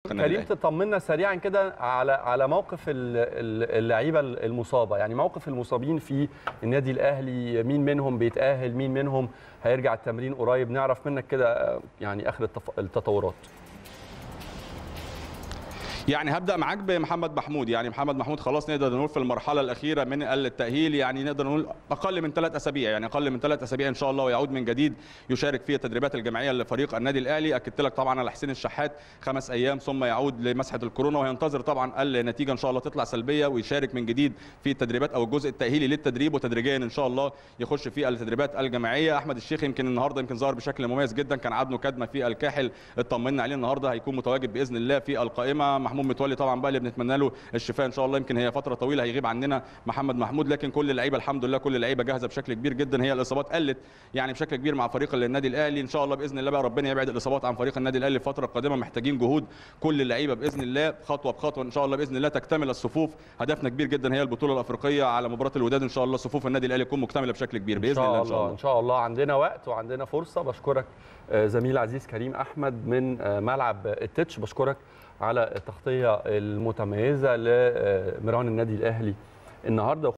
النادي كريم الاهلي تطمنا سريعا كده على على موقف ال- ال- اللعيبه المصابه يعني موقف المصابين في النادي الاهلي مين منهم بيتاهل مين منهم هيرجع التمرين قريب نعرف منك كده آه، يعني اخر التف- التطورات يعني هبدا معاك بمحمد محمود يعني محمد محمود خلاص نقدر نقول في المرحله الاخيره من التاهيل يعني نقدر نقول اقل من ثلاث اسابيع يعني اقل من ثلاث اسابيع ان شاء الله ويعود من جديد يشارك في التدريبات الجماعيه لفريق النادي الاهلي اكدت لك طبعا على حسين الشحات خمس ايام ثم يعود لمسحه الكورونا وينتظر طبعا النتيجه ان شاء الله تطلع سلبيه ويشارك من جديد في التدريبات او الجزء التاهيلي للتدريب وتدريجيا ان شاء الله يخش في التدريبات الجماعيه احمد الشيخ يمكن النهارده يمكن ظهر بشكل مميز جدا كان عدنه كدمه في الكاحل اطمنا عليه النهارده هيكون متواجد باذن الله في القائمه محمود متولي طبعا بقى اللي بنتمنى له الشفاء ان شاء الله يمكن هي فتره طويله هيغيب عننا محمد محمود لكن كل اللعيبه الحمد لله كل اللعيبه جاهزه بشكل كبير جدا هي الاصابات قلت يعني بشكل كبير مع فريق النادي الاهلي ان شاء الله باذن الله بقى ربنا يبعد الاصابات عن فريق النادي الاهلي الفتره القادمه محتاجين جهود كل اللعيبه باذن الله خطوه بخطوه ان شاء الله باذن الله تكتمل الصفوف هدفنا كبير جدا هي البطوله الافريقيه على مباراه الوداد ان شاء الله صفوف النادي الاهلي تكون مكتمله بشكل كبير باذن الله ان شاء الله ان شاء الله عندنا وقت وعندنا فرصه بشكرك آه، زميل عزيز كريم احمد من آه، ملعب التتش بشكرك على التغطيه المتميزه لمران النادي الاهلي النهارده